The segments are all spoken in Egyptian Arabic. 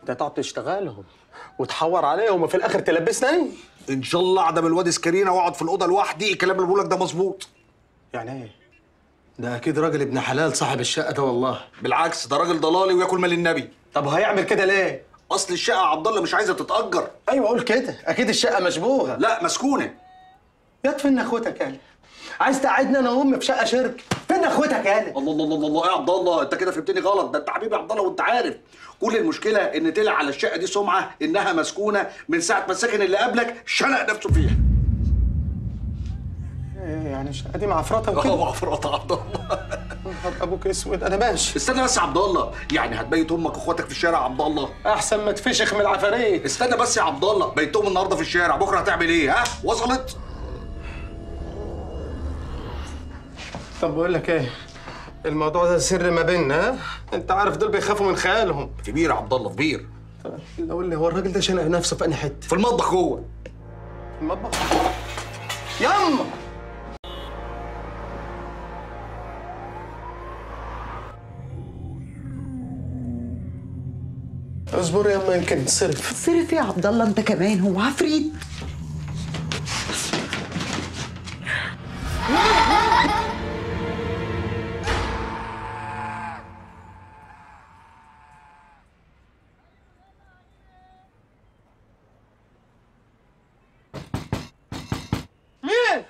انت تقعد تشتغلهم وتحور عليهم وفي الاخر تلبسنا أنا؟ ان شاء الله اعدم الواد اسكرينا واقعد في الاوضه لوحدي الكلام اللي بقولك ده مظبوط يعني ايه ده اكيد راجل ابن حلال صاحب الشقه ده والله بالعكس ده راجل ضلالي وياكل مال النبي طب هيعمل كده ليه اصل الشقه يا عبد الله مش عايزه تتاجر ايوه قول كده اكيد الشقه مشبوهه لا مسكونه يا فين اخوتك يعني عايز تقعدني انا وامي في شقه شرك فين اخوتك يعني الله الله الله الله يا عبد الله انت كده فهمتني غلط ده انت حبيبي يا عبد الله وانت عارف كل المشكله ان طلع على الشقه دي سمعه انها مسكونه من ساعه ما الساكن اللي قبلك شنق نفسه فيها إيه يعني الشقه دي معفرطه وكده اه معفرط عبد الله نهار ابوك اسود انا ماشي استنى بس يا عبد الله يعني هتبيت امك واخواتك في الشارع يا عبد الله احسن ما تفشخ من العفاريت استنى بس يا عبد الله بيتهم النهارده في الشارع بكره هتعمل ايه ها وصلت طب بقول لك ايه الموضوع ده سر ما بيننا ها؟ انت عارف دول بيخافوا من خيالهم كبير يا عبد الله كبير طب قول لي هو الراجل ده شنق نفسه في انهي حته في المطبخ جوه في المطبخ ياما اصبر ياما يمكن تصرف صرف يا عبد الله انت كمان هو عفريت مين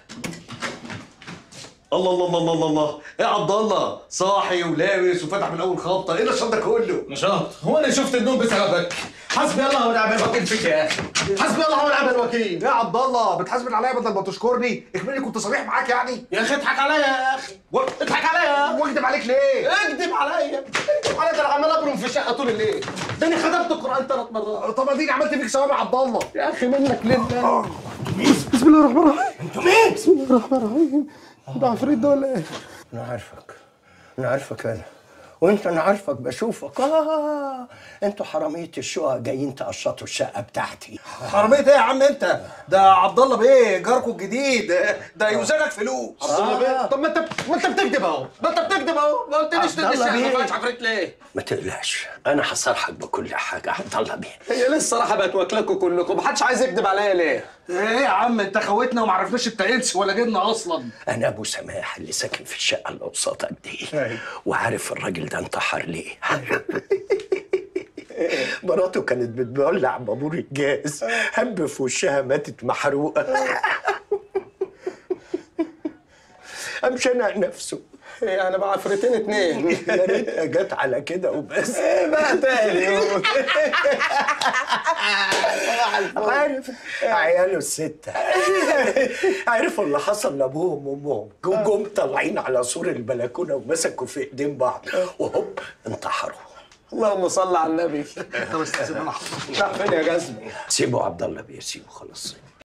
الله الله الله الله الله يا عبد الله صاحي ولابس وفتح من اول خبطه ايه النشاط ده كله نشاط هو انا شفت النوم بسببك حسبي الله ونعم الوكيل فيك يا اخي حسبي الله ونعم الوكيل يا عبد الله بتحاسبن عليا بدل ما تشكرني اكملني كنت صريح معاك يعني يا اخي اضحك عليا يا اخي و... اضحك عليا واكدب عليك ليه اكذب عليا اكذب عليا ده انا عمال ابرم في الشقه طول الليل ده انا ختمت القران ثلاث مرات طب اديني عملت فيك ثواب يا عبد الله يا اخي منك لله بسم الله الرحمن الرحيم انتوا مين؟ بسم الله الرحمن الرحيم ده عفريت ده ولا ايه؟ انا عارفك انا عارفك انا وانت انا عارفك بشوفك اه انتوا حراميه الشقق جايين تقشطوا الشقه بتاعتي حراميه ايه يا عم انت ده عبد الله بيه جاركو الجديد ده يوزنك فلوس عبد الله بيه طب ما انت ما انت بتكذب اهو ما انت بتكذب اهو ما قلتليش عبد الله تدي الشقه ما بيه. فيهاش عفريت ليه؟ ما تقلقش انا هصارحك بكل حاجه عبد الله بيه هي لسه الصراحه بقت واكلاكوا كلكم محدش عايز يكذب عليا ليه؟ ايه يا عم انت خوتنا وما عرفناش انت انس ولا جبنا اصلا انا ابو سماح اللي ساكن في الشقه اللي قصادك دي أيوة. وعارف الراجل ده انتحر ليه مراته كانت بتولع بابور الجاز هب في وشها ماتت محروقه قام شنق نفسه يعني بقى عفريتين اتنين يا ريتها جت على كده وبس بقى تاني عارف عياله الستة عرفوا اللي حصل لأبوهم وأمهم جم جم طالعين على سور البلكونة ومسكوا في إيدين بعض وهوب انتحروا اللهم صل على النبي طب استاذن انا لا فين يا جزمه سيبوا عبد الله بيه سيبوا خلاص